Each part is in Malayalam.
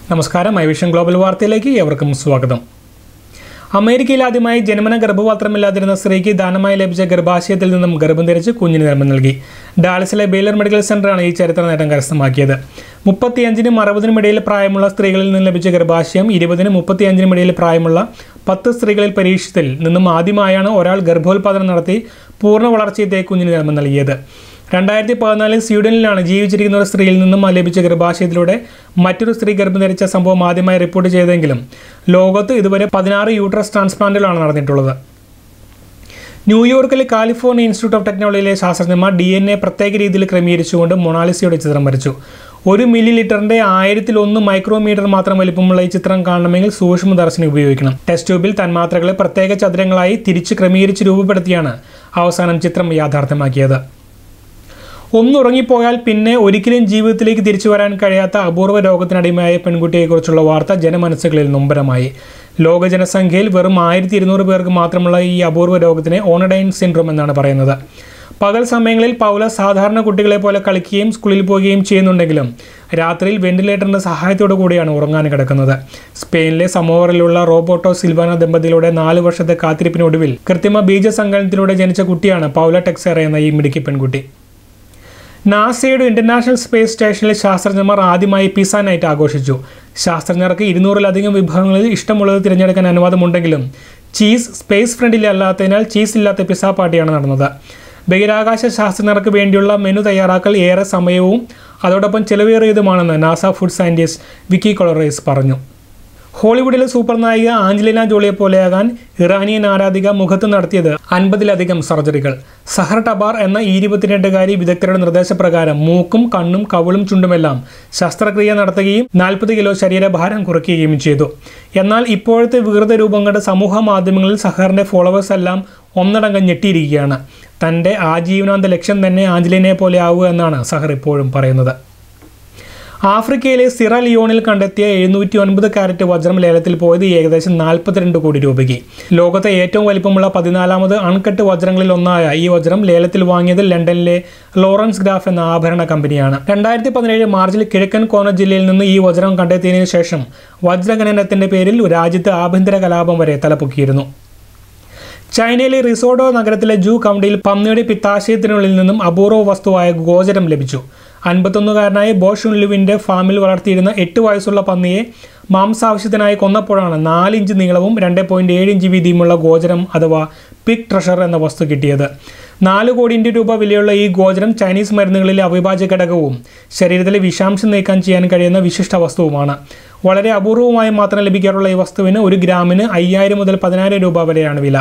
നമസ്കാരം ഐ വിഷൻ ഗ്ലോബൽ വാർത്തയിലേക്ക് ഏവർക്കും സ്വാഗതം അമേരിക്കയിൽ ആദ്യമായി ജന്മന ഗർഭപാത്രമില്ലാതിരുന്ന സ്ത്രീക്ക് ദാനമായി ലഭിച്ച ഗർഭാശയത്തിൽ നിന്നും ഗർഭം ധരിച്ച് കുഞ്ഞിന് ജന്മം നൽകി ഡാലസിലെ ബെയ്ലർ മെഡിക്കൽ സെന്ററാണ് ഈ ചരിത്ര നേട്ടം കരസ്ഥമാക്കിയത് മുപ്പത്തിയഞ്ചിനും അറുപതിനും ഇടയിൽ പ്രായമുള്ള സ്ത്രീകളിൽ നിന്ന് ലഭിച്ച ഗർഭാശയം ഇരുപതിനും മുപ്പത്തിയഞ്ചിനും ഇടയിൽ പ്രായമുള്ള പത്ത് സ്ത്രീകളിൽ പരീക്ഷിച്ചതിൽ നിന്നും ആദ്യമായാണ് ഒരാൾ ഗർഭോത്പാദനം നടത്തി പൂർണ്ണ വളർച്ചയെത്തിയ കുഞ്ഞിന് ജന്മം നൽകിയത് രണ്ടായിരത്തി പതിനാലിൽ സ്വീഡനിലാണ് ജീവിച്ചിരിക്കുന്ന ഒരു സ്ത്രീയിൽ നിന്നും ലഭിച്ച ഗർഭാശയത്തിലൂടെ മറ്റൊരു സ്ത്രീ ഗർഭം ധരിച്ച സംഭവം ആദ്യമായി റിപ്പോർട്ട് ചെയ്തെങ്കിലും ലോകത്ത് ഇതുവരെ പതിനാറ് യൂട്രസ് ട്രാൻസ്പ്ലാന്റുകളാണ് നടന്നിട്ടുള്ളത് ന്യൂയോർക്കിലെ കാലിഫോർണിയ ഇൻസ്റ്റിറ്റ്യൂട്ട് ഓഫ് ടെക്നോളജിയിലെ ശാസ്ത്രജ്ഞന്മാർ ഡി എൻ എ പ്രത്യേക രീതിയിൽ ക്രമീകരിച്ചുകൊണ്ട് മൊണാലിസയുടെ ചിത്രം വരച്ചു ഒരു മില്ലി ലിറ്ററിന്റെ ആയിരത്തിൽ ഒന്ന് മൈക്രോമീറ്റർ മാത്രം വലിപ്പമുള്ള ഈ ചിത്രം കാണണമെങ്കിൽ സൂക്ഷ്മദർശിനി ഉപയോഗിക്കണം ടെസ്റ്റ് ട്യൂബിൽ തന്മാത്രകളെ പ്രത്യേക ചതുരങ്ങളായി തിരിച്ച് ക്രമീകരിച്ച് രൂപപ്പെടുത്തിയാണ് അവസാനം ചിത്രം യാഥാർത്ഥ്യമാക്കിയത് ഒന്നുറങ്ങിപ്പോയാൽ പിന്നെ ഒരിക്കലും ജീവിതത്തിലേക്ക് തിരിച്ചു വരാൻ കഴിയാത്ത അപൂർവ രോഗത്തിനടിമയായ പെൺകുട്ടിയെക്കുറിച്ചുള്ള വാർത്ത ജനമനസ്സുകളിൽ നൊമ്പരമായി ലോക ജനസംഖ്യയിൽ വെറും ആയിരത്തി ഇരുന്നൂറ് പേർക്ക് മാത്രമുള്ള ഈ അപൂർവ രോഗത്തിനെ ഓണഡൈൻ സിൻഡ്രോം എന്നാണ് പറയുന്നത് പകൽ സമയങ്ങളിൽ പൗല സാധാരണ കുട്ടികളെ പോലെ കളിക്കുകയും സ്കൂളിൽ പോവുകയും ചെയ്യുന്നുണ്ടെങ്കിലും രാത്രിയിൽ വെന്റിലേറ്ററിന്റെ സഹായത്തോടു കൂടിയാണ് ഉറങ്ങാൻ കിടക്കുന്നത് സ്പെയിനിലെ സമോവറിലുള്ള റോബോട്ടോ സിൽവാന ദമ്പതികളുടെ നാല് വർഷത്തെ കാത്തിരിപ്പിനൊടുവിൽ കൃത്രിമ ബീജസങ്കലനത്തിലൂടെ ജനിച്ച കുട്ടിയാണ് പൗല ടെക്സേറ എന്ന ഈ മിടുക്കി പെൺകുട്ടി നാസയുടെ ഇന്റർനാഷണൽ സ്പേസ് സ്റ്റേഷനിലെ ശാസ്ത്രജ്ഞന്മാർ ആദ്യമായി പിസ നൈറ്റ് ആഘോഷിച്ചു ശാസ്ത്രജ്ഞർക്ക് ഇരുന്നൂറിലധികം വിഭവങ്ങളിൽ ഇഷ്ടമുള്ളത് തിരഞ്ഞെടുക്കാൻ അനുവാദമുണ്ടെങ്കിലും ചീസ് സ്പേസ് ഫ്രണ്ടിലെ അല്ലാത്തതിനാൽ ചീസ് ഇല്ലാത്ത പിസ പാർട്ടിയാണ് നടന്നത് ബഹിരാകാശ ശാസ്ത്രജ്ഞർക്ക് വേണ്ടിയുള്ള മെനു തയ്യാറാക്കൽ ഏറെ സമയവും അതോടൊപ്പം ചെലവേറിയതുമാണെന്ന് NASA food scientist Vickie Kloeris പറഞ്ഞു ഹോളിവുഡിലെ സൂപ്പർ നായിക ആഞ്ചലിന ജോളിയെ പോലെയാകാൻ ഇറാനിയൻ ആരാധിക മുഖത്ത് നടത്തിയത് അൻപതിലധികം സർജറികൾ സഹർ ടബാർ എന്ന ഈ ഇരുപത്തിരണ്ടുകാരി വിദഗ്ധരുടെ നിർദ്ദേശപ്രകാരം മൂക്കും കണ്ണും കവിളും ചുണ്ടുമെല്ലാം ശസ്ത്രക്രിയ നടത്തുകയും നാൽപ്പത് കിലോ ശരീരഭാരം കുറയ്ക്കുകയും ചെയ്തു എന്നാൽ ഇപ്പോഴത്തെ വികൃത രൂപം കണ്ട് സമൂഹ മാധ്യമങ്ങളിൽ സഹറിന്റെ ഫോളോവേഴ്സ് എല്ലാം ഒന്നടങ്കം ഞെട്ടിയിരിക്കുകയാണ് തൻ്റെ ആജീവനാന്ത ലക്ഷ്യം തന്നെ ആഞ്ചലിനെ പോലെ ആവുക എന്നാണ് സഹർ ഇപ്പോഴും പറയുന്നത് ആഫ്രിക്കയിലെ സിറ ലിയോണിൽ കണ്ടെത്തിയ എഴുന്നൂറ്റി ഒൻപത് കാരറ്റ് വജ്രം ലേലത്തിൽ പോയത് ഏകദേശം നാൽപ്പത്തിരണ്ട് കോടി രൂപയ്ക്ക് ലോകത്തെ ഏറ്റവും വലിപ്പമുള്ള പതിനാലാമത് അൺകട്ട് വജ്രങ്ങളിൽ ഒന്നായ ഈ വജ്രം ലേലത്തിൽ വാങ്ങിയത് ലണ്ടനിലെ ലോറൻസ് ഗ്രാഫ് എന്ന ആഭരണ കമ്പനിയാണ് രണ്ടായിരത്തി പതിനേഴ് മാർച്ചിൽ കിഴക്കൻ കോണ ജില്ലയിൽ നിന്ന് ഈ വജ്രം കണ്ടെത്തിയതിനു ശേഷം വജ്രഖനനത്തിന്റെ പേരിൽ രാജ്യത്ത് ആഭ്യന്തര കലാപം വരെ തലപ്പൊക്കിയിരുന്നു ചൈനയിലെ റിസോഡോ നഗരത്തിലെ ജൂ കൗണ്ടിയിൽ പന്നിയുടെ പിത്താശയത്തിനുള്ളിൽ നിന്നും അപൂർവ വസ്തുവായ ഗോചരം ലഭിച്ചു അൻപത്തൊന്നുകാരനായ ബോഷുൻലുവിൻ്റെ ഫാമിൽ വളർത്തിയിരുന്ന എട്ട് വയസ്സുള്ള പന്നിയെ മാംസാവശ്യത്തിനായി കൊന്നപ്പോഴാണ് നാല് ഇഞ്ച് നീളവും രണ്ട് പോയിൻറ്റ് ഏഴ് ഇഞ്ച് വീതിയുമുള്ള ഗോചരം അഥവാ പിക് ട്രഷർ എന്ന വസ്തു കിട്ടിയത് നാല് കോടി ഇന്ത്യൻ രൂപ വിലയുള്ള ഈ ഗോചരം ചൈനീസ് മരുന്നുകളിലെ അവിഭാജ്യ ഘടകവും ശരീരത്തിലെ വിഷാംശം നീക്കാൻ ചെയ്യാൻ കഴിയുന്ന വിശിഷ്ട വസ്തുവുമാണ് വളരെ അപൂർവമായി മാത്രം ലഭിക്കാറുള്ള ഈ വസ്തുവിന് ഒരു ഗ്രാമിന് അയ്യായിരം മുതൽ പതിനായിരം രൂപ വരെയാണ് വില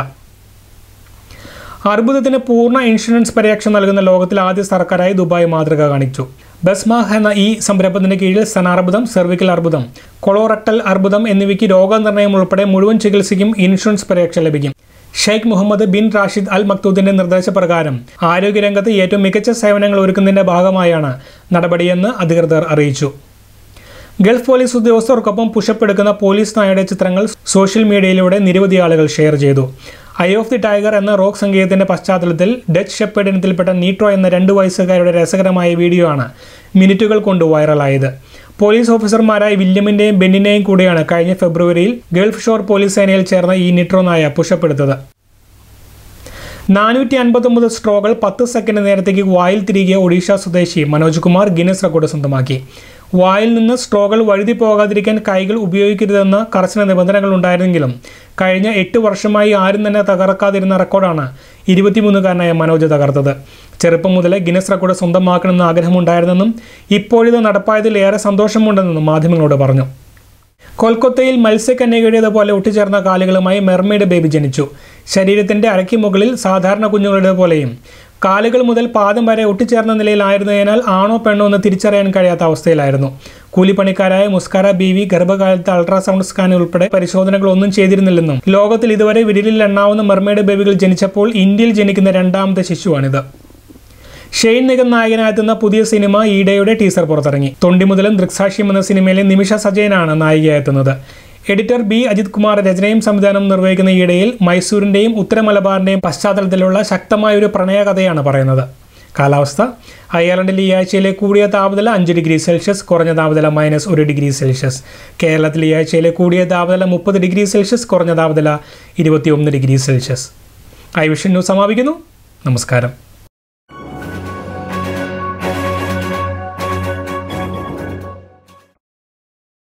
അർബുദത്തിന് പൂർണ്ണ ഇൻഷുറൻസ് പരിരക്ഷ നൽകുന്ന ലോകത്തിലെ ആദ്യ സർക്കാരായി ദുബായ് മാതൃക കാണിച്ചു ബസ്മാഹ് എന്ന ഈ സംരംഭത്തിന്റെ കീഴിൽ സ്തനാർബുദം സെർവിക്കൽ അർബുദം കൊളോറക്ടൽ അർബുദം എന്നിവയ്ക്ക് രോഗനിർണയം ഉൾപ്പെടെ മുഴുവൻ ചികിത്സയ്ക്കും ഇൻഷുറൻസ് പരിരക്ഷ ലഭിക്കും Sheikh Mohammed bin Rashid Al മക്തൂദിന്റെ നിർദ്ദേശപ്രകാരം ആരോഗ്യരംഗത്ത് ഏറ്റവും മികച്ച സേവനങ്ങൾ ഒരുക്കുന്നതിന്റെ ഭാഗമായാണ് നടപടിയെന്ന് അധികൃതർ അറിയിച്ചു ഗൾഫ് പോലീസ് ഉദ്യോഗസ്ഥർക്കൊപ്പം പുഷപ്പ് എടുക്കുന്ന പോലീസ് നായയുടെ ചിത്രങ്ങൾ സോഷ്യൽ മീഡിയയിലൂടെ നിരവധി ആളുകൾ ഷെയർ ചെയ്തു ഐ ഓഫ് ദി ടൈഗർ എന്ന റോക്ക് സംഗീതത്തിന്റെ പശ്ചാത്തലത്തിൽ ഡച്ച് ഷെപ്പേഡ് ഇനത്തിൽപ്പെട്ട നീട്രോ എന്ന രണ്ട് വയസ്സുകാരുടെ രസകരമായ വീഡിയോ ആണ് മിനിറ്റുകൾ കൊണ്ട് വൈറലായത് പോലീസ് ഓഫീസർമാരായ വില്യമിന്റെയും ബെന്നിന്റെയും കൂടെയാണ് കഴിഞ്ഞ ഫെബ്രുവരിയിൽ ഗൾഫ് ഷോർ പോലീസ് സേനയിൽ ചേർന്ന ഈ നിട്രോ നായ പുഷപ്പ് എടുത്തത് നാനൂറ്റി അൻപത്തൊമ്പത് സ്ട്രോകൾ പത്ത് സെക്കൻഡ് നേരത്തേക്ക് വായിൽ തിരികെ ഒഡീഷ സ്വദേശി മനോജ് കുമാർ ഗിന്നസ് റെക്കോർഡ് സ്വന്തമാക്കി വായിൽ നിന്ന് സ്ട്രോകൾ വഴുതി പോകാതിരിക്കാൻ കൈകൾ ഉപയോഗിക്കരുതെന്ന കർശന നിബന്ധനകൾ ഉണ്ടായിരുന്നെങ്കിലും കഴിഞ്ഞ എട്ട് വർഷമായി ആരും തന്നെ തകർക്കാതിരുന്ന റെക്കോർഡാണ് ഇരുപത്തിമൂന്നുകാരനായ മനോജ് തകർത്തത് ചെറുപ്പം മുതലേ ഗിന്നസ് റെക്കോർഡ് സ്വന്തമാക്കണമെന്ന് ആഗ്രഹമുണ്ടായിരുന്നെന്നും ഇപ്പോഴിത് നടപ്പായതിൽ ഏറെ സന്തോഷമുണ്ടെന്നും മാധ്യമങ്ങളോട് പറഞ്ഞു കൊൽക്കത്തയിൽ മത്സ്യക്കന്യകയുടേതുപോലെ ഒട്ടിച്ചേർന്ന കാലുകളുമായി മെർമെയ്ഡ് ബേബി ജനിച്ചു ശരീരത്തിന്റെ അരയ്ക്ക് മുകളിൽ സാധാരണ കുഞ്ഞുങ്ങളുടെ പോലെയും കാലുകൾ മുതൽ പാദം വരെ ഒട്ടിച്ചേർന്ന നിലയിലായിരുന്നതിനാൽ ആണോ പെണ്ണോ എന്ന് തിരിച്ചറിയാൻ കഴിയാത്ത അവസ്ഥയിലായിരുന്നു കൂലിപ്പണിക്കാരായ മുസ്കാര ബീവി ഗർഭകാലത്ത് അൾട്രാസൗണ്ട് സ്കാൻ ഉൾപ്പെടെ പരിശോധനകളൊന്നും ചെയ്തിരുന്നില്ലെന്നും ലോകത്തിൽ ഇതുവരെ വിരലിൽ എണ്ണാവുന്ന മെർമെയ്ഡ് ബേബികൾ ജനിച്ചപ്പോൾ ഇന്ത്യയിൽ ജനിക്കുന്ന രണ്ടാമത്തെ ശിശുവാണിത് ഷെയ്ൻ നിഗം നായകനായെത്തുന്ന പുതിയ സിനിമ ഈഡയുടെ ടീസർ പുറത്തിറങ്ങി തൊണ്ടി മുതലും ദൃക്സാക്ഷ്യം എന്ന സിനിമയിലെ നിമിഷ സജയനാണ് നായികയായെത്തുന്നത് എഡിറ്റർ ബി അജിത് കുമാർ രചനയും സംവിധാനവും നിർവഹിക്കുന്ന ഈയിടയിൽ മൈസൂരിന്റെയും ഉത്തര മലബാറിന്റെയും പശ്ചാത്തലത്തിലുള്ള ശക്തമായ ഒരു പ്രണയകഥയാണ് പറയുന്നത് കാലാവസ്ഥ അയർലൻഡിൽ ഈ ആഴ്ചയിലെ കൂടിയ താപനില അഞ്ച് ഡിഗ്രി സെൽഷ്യസ് കുറഞ്ഞ താപനില മൈനസ് ഒരു ഡിഗ്രി സെൽഷ്യസ് കേരളത്തിൽ ഈ ആഴ്ചയിലെ കൂടിയ താപനില മുപ്പത് ഡിഗ്രി സെൽഷ്യസ് കുറഞ്ഞ താപനില ഇരുപത്തിയൊന്ന് degree Celsius I Vision News സമാപിക്കുന്നു നമസ്കാരം